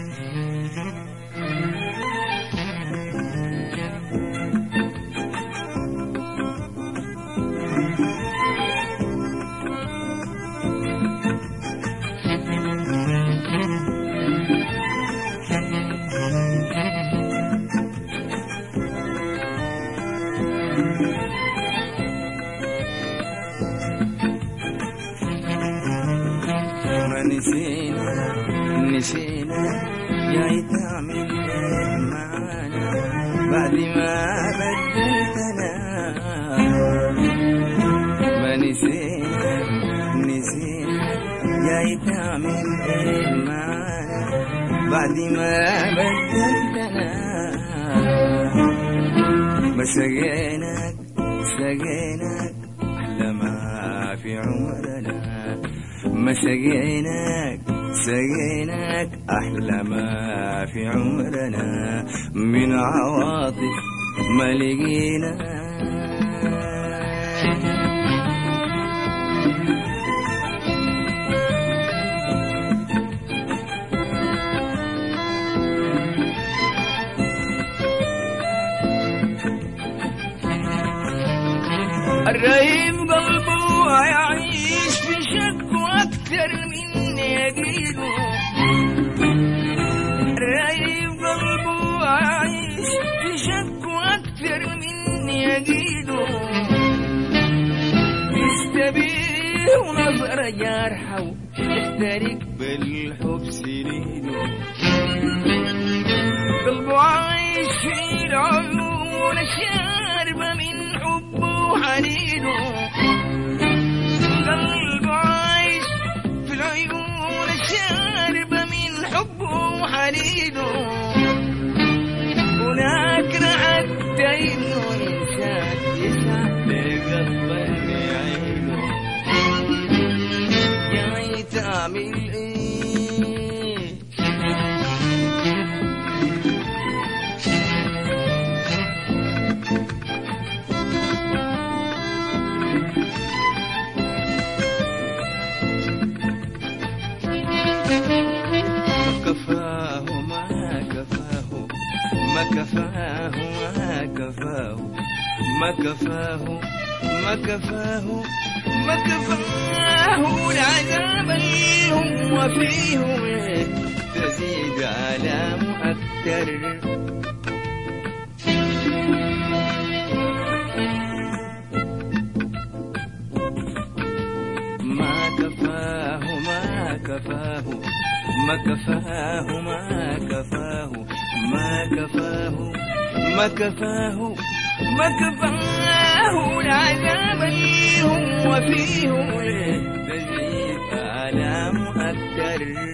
ما نسينا نسينا جاي تعمل ايه معانا بعد ما بدلتنا ما نسينا نسينا جاي تعمل ايه معانا بعد ما بدلتنا ما سقيناك سقيناك أحلى ما في عمرنا ما سقيناك سقيناك أحلى ما في عمرنا من عواطف ما لقينا الرهيب قلبه يعيش في شك أكثر من يقينه الرهيب قلبه يعيش في شك أكثر من يقينه يستبيه ونظرة جارحة تحترق بالحب سنينه قلبه عايش في العيون الشاربة من حبه وحنينه قلبه عايش في العيون الشاربة من حبه وحنينه هناك حتى انه انسان يسعد لقلبه بعينه جاي تعمل ايه ما كفاه ما كفاه ما كفاه ما كفاه ما كفاه ما كفاه ما كفاه العذاب اللي هو فيه تزيد آلامه أكتر ما كفاه ما كفاه ما كفاه ما كفاه ما كفاه ما كفاه ما كفاه العذاب اللي هو فيه تزيد آلامه أكتر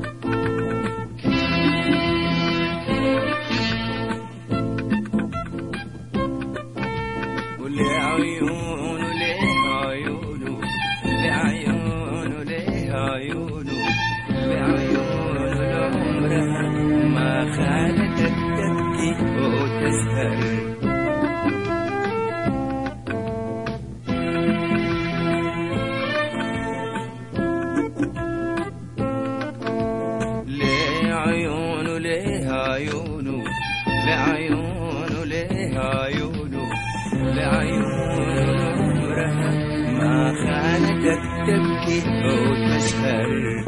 ولعيونه ليه عيونه لعيونه ليه عيونه لعيونه عمرها ما خالتك تبكي وتسهر ليه عيونه ليه عيونه لعيونه ليه عيونه لعيونه عمرها ما خانتك تبكي وتسهر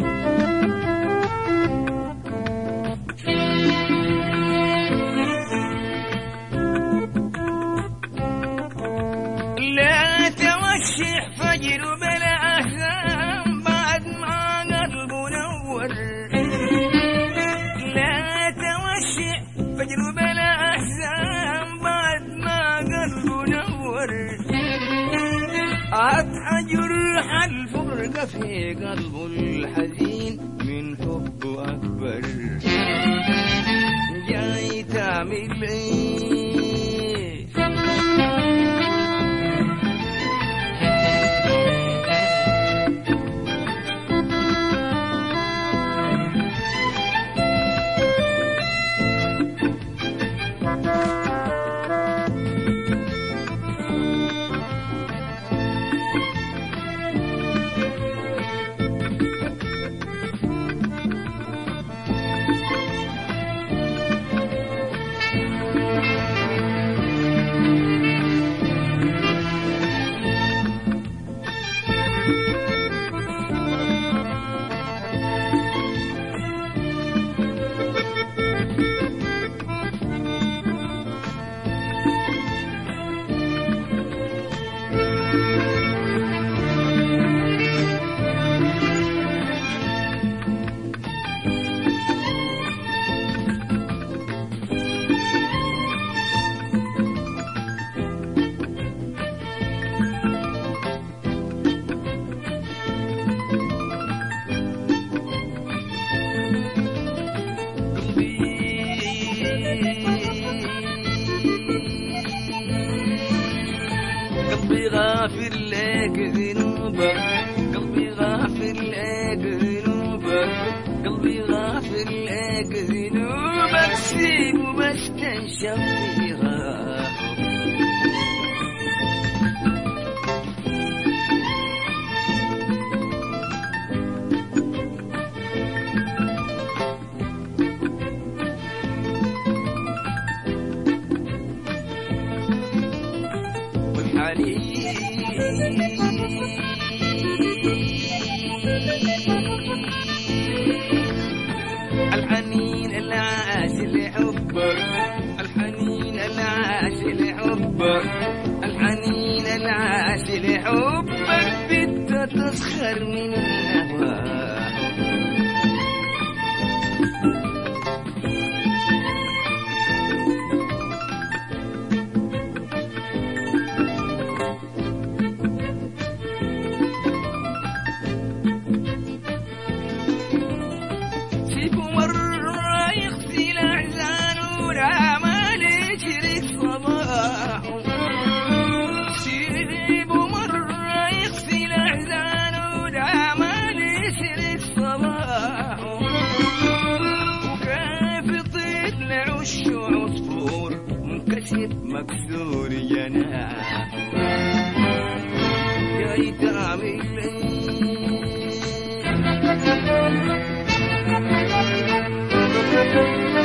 لا توشح فجر بلا أحزان بعد ما قلبه نور لا توشح فجر بلا أحزان بعد ما قلبه نور أضحى جرح الفرقة في قلبه الحزين من حبه أكبر جاي تعمل إيه غافر لك ذنوبك قلبي غافر لك ذنوبك قلبي غافر لك ذنوبك سيبه بس تنشف في غافر الحنين العاش لحبك الحنين العاش لحبك الحنين العاش لحبك بدك تسخر من الهوى سيبه مرة يغسل أحزانه لا ما يشرك صباحه سيبه مرة يغسل أحزانه لا ما يشرك صباحه وكيف تطلع عصفور منكسر مكسور جناح جاي تعمل ليه